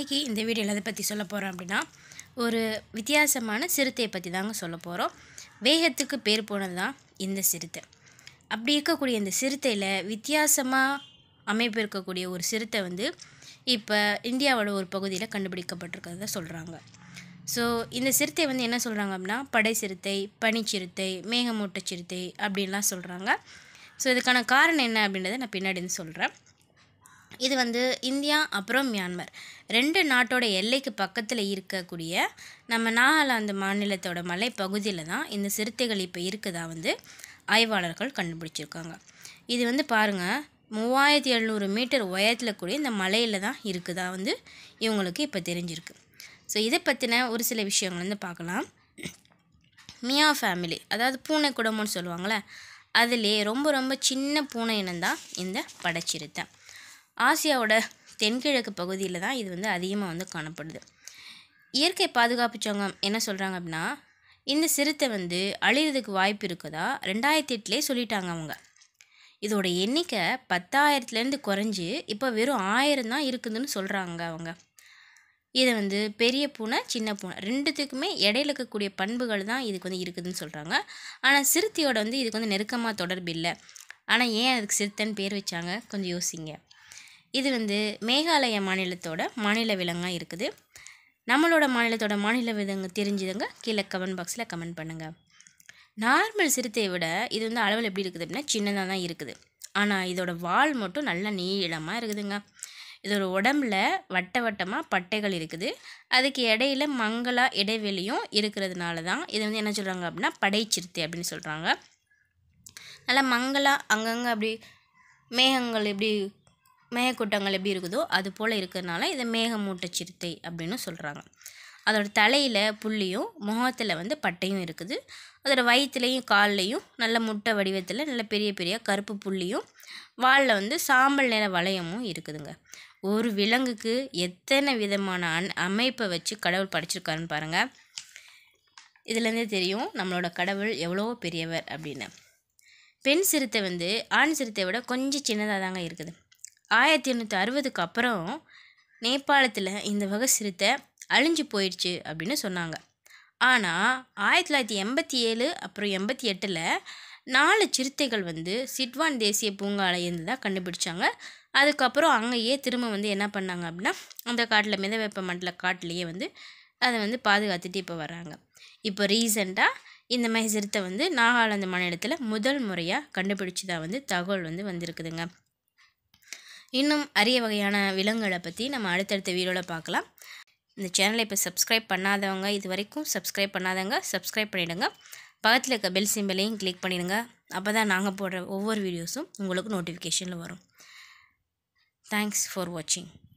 இன்றைக்கி இந்த வீடியோவில் எதை பற்றி சொல்ல போகிறோம் அப்படின்னா ஒரு வித்தியாசமான சிறுத்தையை பற்றி தாங்க சொல்ல போகிறோம் வேகத்துக்கு பேர் போனது தான் இந்த சிறுத்தை அப்படி இருக்கக்கூடிய இந்த சிறுத்தையில் வித்தியாசமாக அமைப்பு இருக்கக்கூடிய ஒரு சிறுத்தை வந்து இப்போ இந்தியாவோட ஒரு பகுதியில் கண்டுபிடிக்கப்பட்டிருக்கிறத சொல்கிறாங்க ஸோ இந்த சிறுத்தை வந்து என்ன சொல்கிறாங்க அப்படின்னா படை சிறுத்தை பனிச்சிறுத்தை மேகமூட்ட சிறுத்தை அப்படின்லாம் சொல்கிறாங்க ஸோ இதுக்கான காரணம் என்ன அப்படின்றத நான் பின்னாடி வந்து சொல்கிறேன் இது வந்து இந்தியா அப்புறம் மியான்மர் ரெண்டு நாட்டோட எல்லைக்கு பக்கத்தில் இருக்கக்கூடிய நம்ம நாகாலாந்து மாநிலத்தோட மலைப்பகுதியில் தான் இந்த சிறுத்தைகள் இப்போ இருக்குதா வந்து ஆய்வாளர்கள் கண்டுபிடிச்சிருக்காங்க இது வந்து பாருங்கள் மூவாயிரத்தி எழுநூறு மீட்டர் உயரத்தில் கூடிய இந்த மலையில் தான் இருக்குதா வந்து இவங்களுக்கு இப்போ தெரிஞ்சிருக்கு ஸோ இதை பற்றின ஒரு சில விஷயங்கள் வந்து பார்க்கலாம் மியா ஃபேமிலி அதாவது பூனை குடும்பம்னு சொல்லுவாங்கள்ல அதிலே ரொம்ப ரொம்ப சின்ன பூனை இனம்தான் இந்த படைச்சிருத்தை ஆசியாவோட தென்கிழக்கு பகுதியில் தான் இது வந்து அதிகமாக வந்து காணப்படுது இயற்கை பாதுகாப்பு சங்கம் என்ன சொல்கிறாங்க அப்படின்னா இந்த சிறுத்தை வந்து அழிகிறதுக்கு வாய்ப்பு இருக்குதா ரெண்டாயிரத்தி எட்டுலேயே சொல்லிட்டாங்க அவங்க இதோட எண்ணிக்கை பத்தாயிரத்துலேருந்து குறைஞ்சி இப்போ வெறும் ஆயிரம் தான் இருக்குதுன்னு சொல்கிறாங்க அவங்க இது வந்து பெரிய பூனை சின்ன பூனை ரெண்டுத்துக்குமே இடையில இருக்கக்கூடிய பண்புகள் தான் இதுக்கு வந்து இருக்குதுன்னு சொல்கிறாங்க ஆனால் சிறுத்தையோட வந்து இதுக்கு வந்து நெருக்கமாக தொடர்பு இல்லை ஆனால் ஏன் அதுக்கு சிறுத்தைன்னு பேர் வச்சாங்க கொஞ்சம் யோசிங்க இது வந்து மேகாலய மாநிலத்தோட மாநில விலங்காக இருக்குது நம்மளோட மாநிலத்தோட மாநில விலங்கு தெரிஞ்சதுங்க கீழே கமெண்ட் பாக்ஸில் கமெண்ட் பண்ணுங்கள் நார்மல் சிறுத்தையை விட இது வந்து அளவில் எப்படி இருக்குது அப்படின்னா சின்னதாக தான் இருக்குது ஆனால் இதோட வால் மட்டும் நல்லா நீளமாக இருக்குதுங்க இதோட உடம்புல வட்ட வட்டமாக பட்டைகள் இருக்குது அதுக்கு இடையில மங்களா இடைவெளியும் இருக்கிறதுனால தான் இது வந்து என்ன சொல்கிறாங்க அப்படின்னா படைச்சிறுத்தை அப்படின்னு சொல்கிறாங்க நல்லா மங்களா அங்கங்கே அப்படி மேகங்கள் எப்படி மேகக்கூட்டங்கள் எப்படி இருக்குதோ அது போல் இருக்கிறதுனால இதை மேகமூட்ட சிறுத்தை அப்படின்னு சொல்கிறாங்க அதோட தலையில் புள்ளியும் முகத்தில் வந்து பட்டையும் இருக்குது அதோட வயிற்றுலையும் கால்லையும் நல்ல முட்டை வடிவத்தில் நல்ல பெரிய பெரிய கருப்பு புள்ளியும் வாலில் வந்து சாம்பல் நிற வளையமும் இருக்குதுங்க ஒரு விலங்குக்கு எத்தனை விதமான அன் அமைப்பை வச்சு கடவுள் படைச்சிருக்காருன்னு பாருங்கள் இதுலேருந்தே தெரியும் நம்மளோட கடவுள் எவ்வளோ பெரியவர் அப்படின்னு பெண் சிறுத்தை வந்து ஆண் சிறுத்தை விட கொஞ்சம் சின்னதாக தாங்க இருக்குது ஆயிரத்தி எண்ணூற்றி அறுபதுக்கு அப்புறம் நேபாளத்தில் இந்த வகை சிறுத்தை அழிஞ்சு போயிடுச்சு அப்படின்னு சொன்னாங்க ஆனால் ஆயிரத்தி தொள்ளாயிரத்தி எண்பத்தி ஏழு அப்புறம் எண்பத்தி எட்டில் நாலு சிறுத்தைகள் வந்து சிட்வான் தேசிய பூங்காவில் இருந்து தான் கண்டுபிடிச்சாங்க அதுக்கப்புறம் அங்கேயே திரும்ப வந்து என்ன பண்ணாங்க அப்படின்னா அந்த காட்டில் மித வெப்ப மண்டல காட்டிலேயே வந்து அதை வந்து பாதுகாத்துட்டு இப்போ வராங்க இப்போ ரீசெண்டாக இந்த மாதிரி சிறுத்தை வந்து நாகாலாந்து மாநிலத்தில் முதல் முறையாக கண்டுபிடிச்சதாக வந்து தகவல் வந்து வந்திருக்குதுங்க இன்னும் அரிய வகையான விலங்குகளை பற்றி நம்ம அடுத்தடுத்த வீடியோவில் பார்க்கலாம் இந்த சேனலை இப்போ சப்ஸ்கிரைப் பண்ணாதவங்க இது வரைக்கும் சப்ஸ்கிரைப் பண்ணாதவங்க சப்ஸ்கிரைப் பண்ணிவிடுங்க பக்கத்தில் இருக்க பெல் சிம்பிளையும் கிளிக் பண்ணிடுங்க அப்போ தான் நாங்கள் போடுற ஒவ்வொரு வீடியோஸும் உங்களுக்கு நோட்டிஃபிகேஷனில் வரும் தேங்க்ஸ் ஃபார் வாட்சிங்